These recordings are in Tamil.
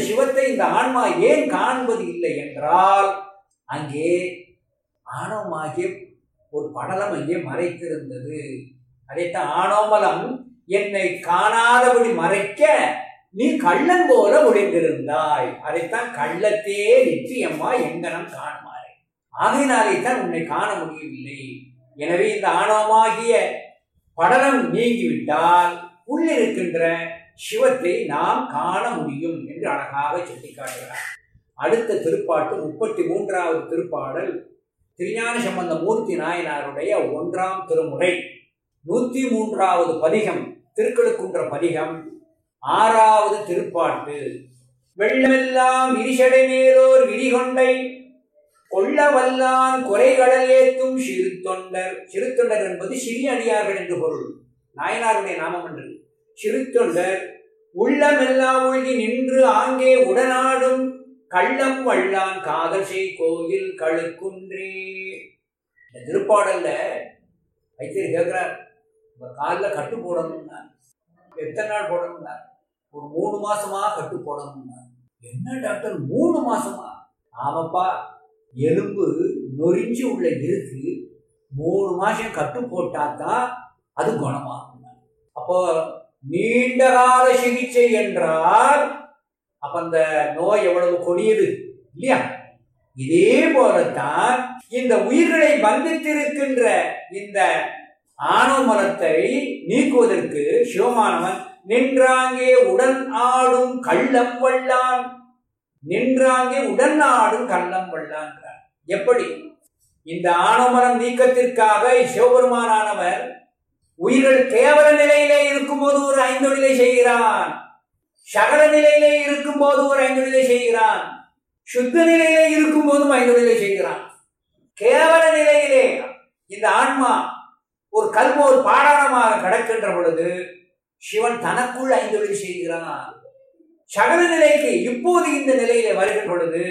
சிவத்தை இந்த ஆன்மா ஏன் காண்பது இல்லை என்றால் அங்கே ஆணவமாகிய ஒரு படலம் அங்கே மறைத்திருந்தது அதைத்தான் ஆணவமலம் என்னை காணாதபடி மறைக்க நீ கள்ளன் போல ஒளிந்திருந்தாய் அதைத்தான் கள்ளத்தே நிச்சயமா எங்கனம் காணுமாறு ஆகையினாலே தான் உன்னை காண முடியவில்லை எனவே இந்த ஆணவமாகிய படலம் நீங்கிவிட்டால் உள்ளிருக்கின்ற சிவத்தை நாம் காண முடியும் என்று அழகாக சுட்டிக்காட்டுகிறார் அடுத்த திருப்பாட்டு முப்பத்தி மூன்றாவது திருப்பாடல் திருஞான சம்பந்த மூர்த்தி நாயனாருடைய ஒன்றாம் திருமுறை நூத்தி மூன்றாவது பதிகம் திருக்கழுக்குன்ற பதிகம் ஆறாவது திருப்பாட்டு வெள்ளமெல்லாம் விரிசடை மேலோர் விரிகொண்டை கொள்ள வல்லான் குறைகடல் ஏத்தும் சிறு தொண்டர் சிறு தொண்டர் என்பது சிறிய அடியார்கள் என்று பொருள் நாயனாருடைய நாமம் என்று சிறு தொண்டர் உள்ளமெல்லாம் உழ்கி நின்று ஆங்கே உடனாடும் கள்ளம் வல்லான் காதல் செய் கோயில் கழுக்குன்றே இந்த திருப்பாடல்ல வைத்தியர் கேட்கிறார் உங்க காலில் கட்டு போடணும்னா எத்தனை நாள் போடணும்னா ஒரு மூணு மாசமா கட்டு போடணும்னா என்ன டாக்டர் மூணு மாசமா ஆமாப்பா எலும்பு நொறிஞ்சு உள்ள இருக்கு மூணு மாசம் கட்டு போட்டா தான் அது குணமாகும் அப்போ நீண்ட கால சிகிச்சை என்றால் அப்ப அந்த நோய் எவ்வளவு கொடியது இல்லையா இதே போலத்தான் இந்த உயிர்களை பந்தித்திருக்கின்ற இந்த ஆணவ மலத்தை நீக்குவதற்கு சிவமானவன் நின்றாங்கே உடன் ஆடும் கள்ளம் வல்லான் நின்றாங்கே உடன் ஆடும் கள்ளம் வல்லான்றார் எப்படி இந்த ஆணவமரம் நீக்கத்திற்காக சிவபெருமானானவர் உயிர்கள் கேவல நிலையிலே இருக்கும்போது ஒரு ஐந்தொழிலை செய்கிறான் சகல நிலையிலே இருக்கும்போது ஒரு ஐந்தொழிலை செய்கிறான் சுத்த நிலையிலே இருக்கும் போதும் ஐந்தொழிலை செய்கிறான் கேவல நிலையிலே இந்த ஆன்மா ஒரு கல்வ ஒரு பாடாளமாக கடக்கின்ற பொழுது சிவன் தனக்குள் ஐந்தொழில் செய்கிறான் சகல நிலைக்கு இப்போது இந்த நிலையில வருகின்ற பொழுது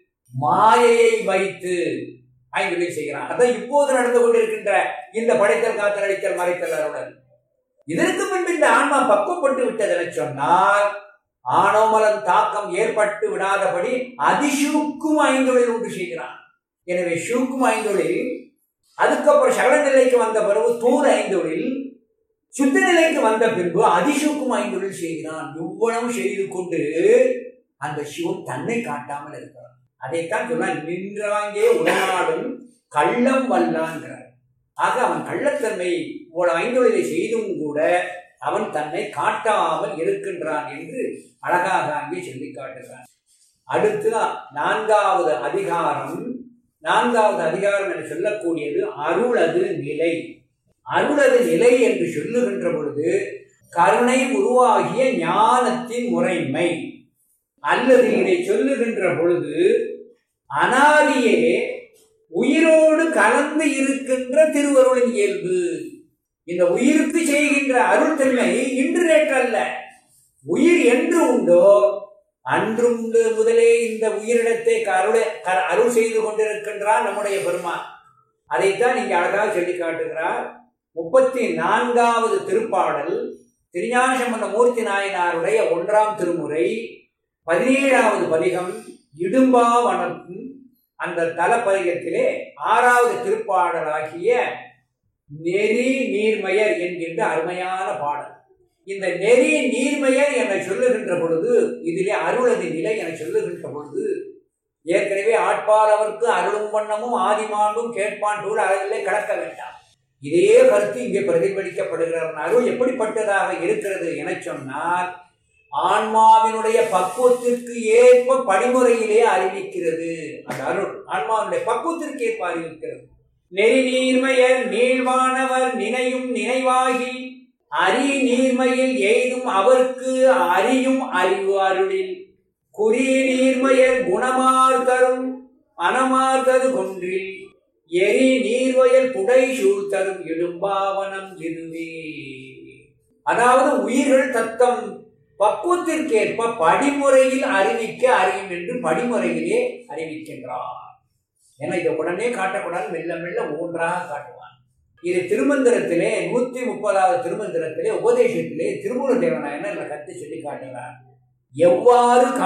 மாயையை வைத்து ஐந்தொழில் செய்கிறான் அதான் இப்போது நடந்து கொண்டிருக்கின்ற இந்த படைத்தல் காத்தல் அடித்தல் மறைத்தல் அருடன் இதற்கு முன்பு இந்த ஆன்மா பக்குவப்பட்டு விட்டதென சொன்னால் ஆணவமலம் தாக்கம் ஏற்பட்டு விடாதபடி அதிசூக்கும் ஐந்தொழில் உண்டு செய்கிறான் எனவே சூக்கும் ஐந்தொழில் அதுக்கப்புறம் சகல நிலைக்கு வந்த பிறகு தூர் ஐந்தொழில் சுத்த நிலைக்கு வந்த பின்பு அதிசூக்கும் ஐந்தொழில் செய்கிறான் இவ்வளவு செய்து கொண்டு அந்த சிவன் தன்னை காட்டாமல் இருக்கிறான் அதைத்தான் சொன்னா நின்றாங்கே உடனாடும் கள்ளம் வல்லான்கிறார் ஆக அவன் கள்ளத்தன்மை இவ்வளவு ஐந்தொழிலை செய்தும் கூட அவன் தன்னை காட்டாமல் இருக்கின்றான் என்று அழகாக அங்கே சொல்லி காட்டுகிறான் அடுத்து நான்காவது அதிகாரம் நான்காவது அதிகாரம் என்று சொல்லக்கூடியது அருளது நிலை அருளது நிலை என்று சொல்லுகின்ற பொழுது கருணை உருவாகிய ஞானத்தின் முறைமை அல்லது இதை சொல்லுகின்ற பொழுது அனாதியே உயிரோடு கலந்து இருக்கின்ற திருவருளின் இயல்பு இந்த உயிருக்கு செய்கின்ற அருள் தன்மை இன்று நேற்றல்ல உயிர் என்று உண்டோ அன்று உண்டு முதலே இந்த உயிரிடத்தை அருளை அருள் செய்து கொண்டிருக்கின்றார் நம்முடைய பெருமான் அதைத்தான் இங்கே அழகாக சொல்லி காட்டுகிறார் முப்பத்தி நான்காவது திருப்பாடல் திருஞான சம்பந்த மூர்த்தி நாயனாருடைய ஒன்றாம் திருமுறை பதினேழாவது பதிகம் இடும்பா வனக்கும் அந்த தலப்பதிகத்திலே ஆறாவது திருப்பாடலாகிய நெறி நீர்மயர் என்கின்ற அருமையான பாடல் இந்த நெறி நீர்மயர் என சொல்லுகின்ற பொழுது இதிலே அருளது நிலை என சொல்லுகின்ற பொழுது ஏற்கனவே ஆட்பாளவர்க்கு அருளும் வண்ணமும் ஆதிமாண்டும் கேட்பான் டூர் அளவிலே கடக்க வேண்டாம் இதே கருத்து இங்கே பிரதிபலிக்கப்படுகிற அருள் எப்படிப்பட்டதாக இருக்கிறது என சொன்னால் ஆன்மாவினுடைய பக்குவத்திற்கு ஏற்ப படிமுறையிலே அறிவிக்கிறது அந்த அருள் ஆன்மாவினுடைய பக்குவத்திற்கு ஏற்ப அறிவிக்கிறது நெறி நீர்மையர் நீழ்வானவர் நினையும் நினைவாகி அரி நீர்மையில் எய்தும் அவருக்கு அறியும் அறிவு அருளில் குறி நீர்மையர் குணமார் தரும் மனமார்தது கொன்றில் எரி நீர்வயல் புடை சூழ் தரும் இடும்பாவனம் இதுவே அதாவது உயிர்கள் தத்தம் பக்குவத்திற்கேற்ப படிமுறையில் அறிவிக்க அறியும் என்று படிமுறையிலே அறிவிக்கின்றார் ஏன்னா இதை உடனே காட்டக்கூடாது மெல்ல மெல்ல ஒன்றாக காட்டுவான் இது திருமந்திரத்திலே நூத்தி முப்பதாவது திருமந்திரத்திலே உபதேசத்திலே திருமூல தேவனாயன கத்து சொல்லி காட்டுகிறார் எவ்வாறு